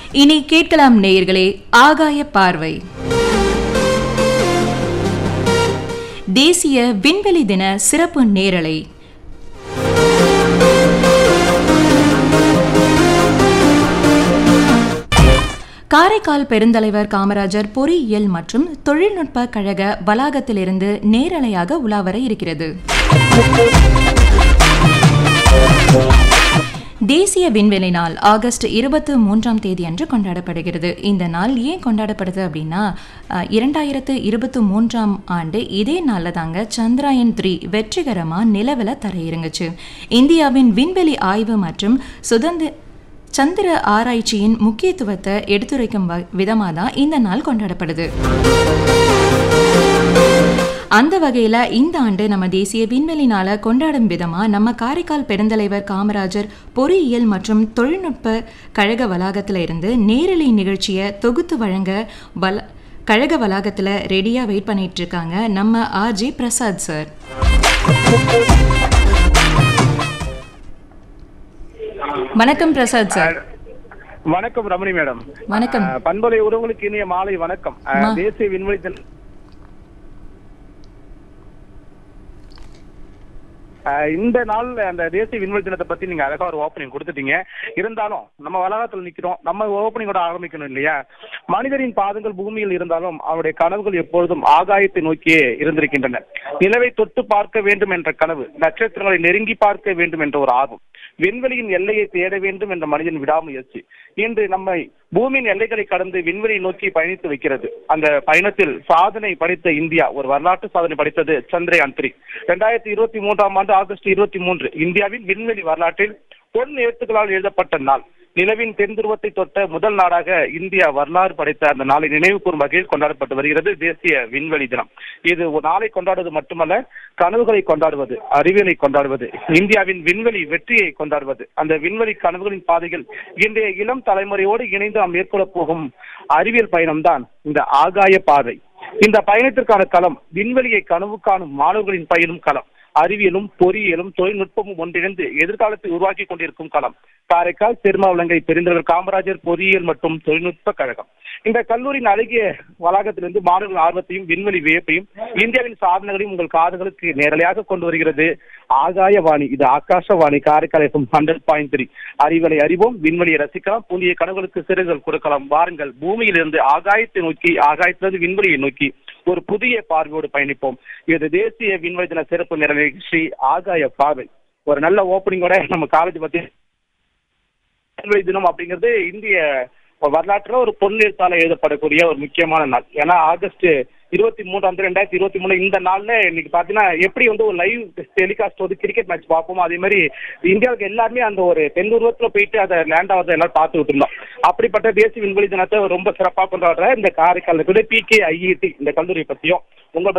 இனி கேட்கலாம் நேயர்களே ஆகாய பார்வை தேசிய விண்வெளி தின சிறப்பு நேரலை காரைக்கால் பெருந்தலைவர் காமராஜர் பொறியியல் மற்றும் தொழில்நுட்ப கழக வளாகத்திலிருந்து நேரலையாக உலாவர இருக்கிறது தேசிய விண்வெளி நாள் ஆகஸ்ட் இருபத்து மூன்றாம் தேதி அன்று கொண்டாடப்படுகிறது இந்த நாள் ஏன் கொண்டாடப்படுது அப்படின்னா அஹ், இரண்டாயிரத்து இருபத்து மூன்றாம் ஆண்டு இதே நாளில் தாங்க சந்திராயன் த்ரீ வெற்றிகரமாக நிலவில் தரையிறங்குச்சு இந்தியாவின் விண்வெளி ஆய்வு மற்றும் சுதந்திர சந்திர ஆராய்ச்சியின் முக்கியத்துவத்தை எடுத்துரைக்கும் விதமாக தான் இந்த நாள் கொண்டாடப்படுது அந்த வகையில் இந்த ஆண்டு நம்ம தேசிய விண்வெளி நாளை கொண்டாடும் விதமாக நம்ம காரைக்கால் பெருந்தலைவர் காமராஜர் பொறியியல் மற்றும் தொழில்நுட்ப கழக வளாகத்தில் இருந்து நேரலை நிகழ்ச்சியை தொகுத்து வழங்க வல கழக வளாகத்தில் ரெடியாக வெயிட் பண்ணிட்டு இருக்காங்க நம்ம ஆர்ஜே பிரசாத் சார் வணக்கம் பிரசாத் சார் வணக்கம் ரமணி மேடம் வணக்கம் அஹ், பண்பலை உறவுகளுக்கு இனிய மாலை வணக்கம் அஹ், மா. தேசிய விண்வெளி தின- அஹ், இந்த நாள் அந்த தேசிய விண்வெளி தினத்தை பத்தி நீங்க அழகா ஒரு ஓப்பனிங் கொடுத்துட்டீங்க இருந்தாலும் நம்ம வளாகத்துல நிக்கிறோம் நம்ம ஓப்பனிங்கோட ஆரம்பிக்கணும் இல்லையா மனிதரின் பாதங்கள் பூமியில் இருந்தாலும் அவருடைய கனவுகள் எப்பொழுதும் ஆகாயத்தை நோக்கியே இருந்திருக்கின்றன நிலவை தொட்டு பார்க்க வேண்டும் என்ற கனவு நட்சத்திரங்களை நெருங்கி பார்க்க வேண்டும் என்ற ஒரு ஆர்வம் விண்வெளியின் எல்லையை தேட வேண்டும் என்ற மனிதன் விடாமுயற்சி இன்று நம்மை பூமியின் எல்லைகளை கடந்து விண்வெளியை நோக்கி பயணித்து வைக்கிறது அந்த பயணத்தில் சாதனை படைத்த இந்தியா ஒரு வரலாற்று சாதனை படைத்தது சந்திரயான் த்ரீ ரெண்டாயிரத்தி இருபத்தி மூன்றாம் ஆண்டு ஆகஸ்ட் இருபத்தி மூன்று இந்தியாவின் விண்வெளி வரலாற்றில் பொன் எழுத்துக்களால் எழுதப்பட்ட நாள் நிலவின் தென் துருவத்தை தொட்ட முதல் நாடாக இந்தியா வரலாறு படைத்த அந்த நாளை நினைவு கூறும் வகையில் கொண்டாடப்பட்டு வருகிறது தேசிய விண்வெளி தினம் இது ஒரு நாளை கொண்டாடுவது மட்டுமல்ல கனவுகளை கொண்டாடுவது அறிவியலை கொண்டாடுவது இந்தியாவின் விண்வெளி வெற்றியை கொண்டாடுவது அந்த விண்வெளி கனவுகளின் பாதைகள் இன்றைய இளம் தலைமுறையோடு இணைந்து நாம் மேற்கொள்ள போகும் அறிவியல் பயணம்தான் இந்த ஆகாய பாதை இந்த பயணத்திற்கான களம் விண்வெளியை கனவு காணும் மாணவர்களின் பயிலும் களம் அறிவியலும் பொறியியலும் தொழில்நுட்பமும் ஒன்றிணைந்து எதிர்காலத்தை உருவாக்கி கொண்டிருக்கும் களம் காரைக்கால் திருமாவளங்கை பெருந்தலைவர் காமராஜர் பொறியியல் மற்றும் தொழில்நுட்ப கழகம் இந்த கல்லூரியின் அழகிய வளாகத்திலிருந்து மாணவர்கள் ஆர்வத்தையும் விண்வெளி வியப்பையும் இந்தியாவின் சாதனைகளையும் உங்கள் காதுகளுக்கு நேரலையாக கொண்டு வருகிறது ஆகாயவாணி இது Akashvani Karaikal FM hundred point three அறிவலை அறிவோம் விண்வெளியை ரசிக்கலாம் புதிய கனவுகளுக்கு சிறுகள் கொடுக்கலாம் வாருங்கள் பூமியிலிருந்து ஆகாயத்தை நோக்கி ஆகாயத்திலிருந்து விண்வெளியை நோக்கி ஒரு புதிய பார்வையோடு பயணிப்போம் இது தேசிய விண்வெளி தின சிறப்பு நிரல் நிகழ்ச்சி ஆகாய பார்வை ஒரு நல்ல ஓப்பனிங்கோட நம்ம காலேஜ் பத்தி விண்வெளி தினம் அப்படிங்கிறது இந்திய வரலாற்றுல ஒரு பொன்னெழுத்தால எழுதப்படக்கூடிய ஒரு முக்கியமான நாள் ஏன்னா ஆகஸ்ட் இருபத்தி மூன்றாம் தேதி ரெண்டாயிரத்தி இருபத்தி மூணு இந்த நாள்ல இன்னைக்கு பாத்தீங்கன்னா எப்படி வந்து ஒரு லைவ் டெலிகாஸ்ட் வந்து கிரிக்கெட் மேட்ச் பார்ப்போம் அதே மாதிரி இந்தியாவுக்கு எல்லாருமே அந்த ஒரு தென் உருவத்துல போயிட்டு அதை லேண்ட் ஆகிறத எல்லாரும் பார்த்துட்டு இருந்தோம் அப்படிப்பட்ட தேசிய விண்வெளி தினத்தை ரொம்ப சிறப்பாக கொண்டாடுற இந்த காரைக்கால் பி கே ஐஇடி இந்த கல்லூரி பத்தியும் உங்களை